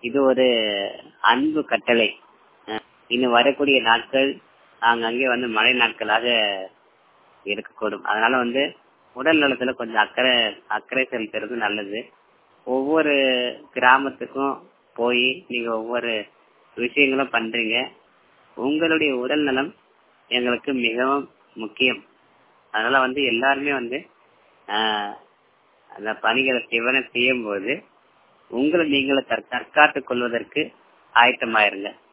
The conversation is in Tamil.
இது ஒரு அன்பு கட்டளை அஹ் இன்னும் வரக்கூடிய நாட்கள் அங்கங்கே வந்து மழை நாட்களாக இருக்கக்கூடும் அதனால வந்து உடல் நலத்துல கொஞ்சம் அக்கறை அக்கறை செலுத்துறது நல்லது ஒவ்வொரு கிராமத்துக்கும் போய் நீங்க ஒவ்வொரு விஷயங்களும் பண்றீங்க உங்களுடைய உடல் நலம் எங்களுக்கு மிகவும் முக்கியம் அதனால வந்து எல்லாருமே வந்து ஆஹ் அந்த பணிகளை சிவனை செய்யும் போது உங்களை நீங்களை தற்காத்துக் கொள்வதற்கு ஆயத்தமாயிருங்க